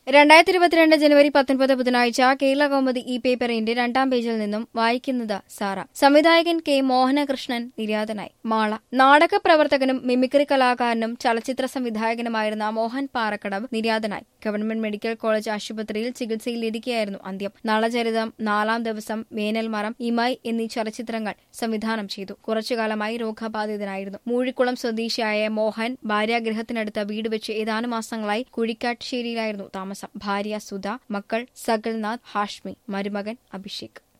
രണ്ടായിരത്തി ഇരുപത്തിരണ്ട് ജനുവരി പത്തൊൻപത് ബുധനാഴ്ച കേരള കൗമുദി ഈ പേപ്പറിന്റെ രണ്ടാം പേജിൽ നിന്നും വായിക്കുന്നത് സാറ സംവിധായകൻ കെ മോഹനകൃഷ്ണൻ നിര്യാതനായി മാള നാടക പ്രവർത്തകനും മിമിക്രി കലാകാരനും ചലച്ചിത്ര സംവിധായകനുമായിരുന്ന മോഹൻ പാറക്കടവ് നിര്യാതനായി ഗവൺമെന്റ് മെഡിക്കൽ കോളേജ് ആശുപത്രിയിൽ ചികിത്സയിലിരിക്കെയായിരുന്നു അന്ത്യം നളചരിതം നാലാം ദിവസം വേനൽമറം ഇമായി എന്നീ ചലച്ചിത്രങ്ങൾ സംവിധാനം ചെയ്തു കുറച്ചുകാലമായി രോഗബാധിതനായിരുന്നു മൂഴിക്കുളം സ്വദേശിയായ മോഹൻ ഭാര്യാഗൃഹത്തിനടുത്ത വീട് വെച്ച് ഏതാനും മാസങ്ങളായി കുഴിക്കാട്ടുശ്ശേരിയിലായിരുന്നു താമസം ഭാര്യ സുധ മക്കൾ സകൽനാഥ് ഹാഷ്മി മരുമകൻ അഭിഷേക്